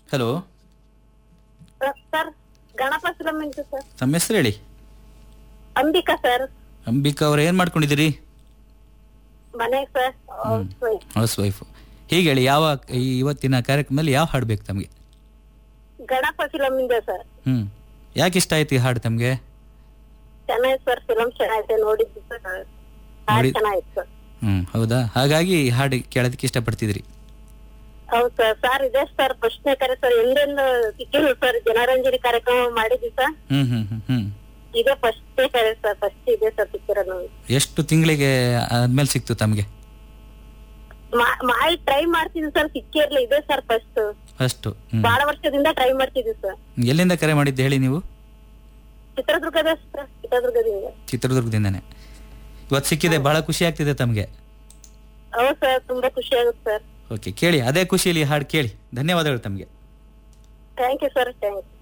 hello sir Ganapa film into sir ತಮ್ಮ ಹೆಸರು ಹೇಳಿ ಅಂಬಿಕಾ ಸರ್ ಅಂಬಿಕಾ ಅವ್ರು ಏನು ಮಾಡ್ಕೊಂಡಿದ್ದೀರಿ ಮನೆ ಸರ್ ಹೌಸ್ ವೈಫು ಹೀಗೆ ಹೇಳಿ ಯಾವ ಈ ಇವತ್ತಿನ ಕಾರ್ಯಕ್ರಮದಲ್ಲಿ ಯಾವ ಹಾಡು ಬೇಕು ತಮಗೆ ಗಣಪ ಫಿಲಮ್ ಇಂದ ಸರ್ ಹ್ಞೂ ಯಾಕೆ ಇಷ್ಟ ಆಯ್ತು ಈ ಹಾಡು ತಮಗೆ ಚೆನ್ನಾಗಿ ಸರ್ ಫಿಲಮ್ ಚೆನ್ನಾಗಿದೆ ನೋಡಿದ್ದು ಸರ್ ಹಾಡು ನೋಡಿ- ಚೆನ್ನಾಗಿತ್ತು ಸರ್ ಹ್ಞೂ ಹೌದಾ ಹಾಗಾಗಿ ಈ ಹಾಡು ಕೇಳೋದಕ್ಕೆ ಇಷ್ಟಪಡ್ತಿದ್ರಿ ಹೌದು ಸರ್ ಸರ್ ಇದೆ ಸರ್ ಪ್ರಶ್ನೆ ಕರೆ ಸರ್ ಎಂದೆಂದು ಸಿಕ್ಕಿಲ್ಲ ಸರ್ ಜನರಂಜನೆ ಕಾರ್ಯಕ್ರಮ ಮಾಡಿದ್ವಿ ಸರ್ ಹ್ಞೂ ಹ್ಞೂ ಹ್ಞೂ ಹ್ಞೂ ಇದೇ ಫಸ್ಟ್ ಕರೆ ಸರ್ ಫಸ್ಟ್ ಇದೆ ಸರ್ ಸಿಕ್ಕಿರೋದು ಎಷ್ಟು ತಿಂಗಳಿಗೆ ಆದ್ಮೇಲೆ ಸಿಕ್ತು ತಮಗೆ ಮಾ- ಮಾಡಿ ಟ್ರೈ ಮಾಡ್ತಿದ್ವಿ ಸರ್ ಸಿಕ್ಕಿರ್ಲಿ ಇದೆ ಸರ್ ಫಸ್ಟ್ ಫಸ್ಟು ಹ್ಞೂ ಬಹಳ ವರ್ಷದಿಂದ ಟ್ರೈ ಮಾಡ್ತಿದ್ವಿ ಸರ್ ಎಲ್ಲಿಂದ ಕರೆ ಮಾಡಿದ್ದು ಹೇಳಿ ನೀವು ಚಿತ್ರದುರ್ಗದ ಸರ್ ಚಿತ್ರದುರ್ಗದಿಂದ ಚಿತ್ರದುರ್ಗದಿಂದನೇ ಇವತ್ತು ಸಿಕ್ಕಿದೆ ಬಹಳ ಖುಷಿ ಆಗ್ತಿದೆ ತಮಗೆ ಹೌದು ಸರ್ ತುಂಬಾ ಖುಷಿ ಆಗುತ್ತೆ ಸರ್ ಓಕೆ ಕೇಳಿ ಅದೇ ಖುಷಿಯಲ್ಲಿ ಈ ಹಾಡು ಕೇಳಿ ಧನ್ಯವಾದಗಳು ತಮಗೆ thank you sir thank you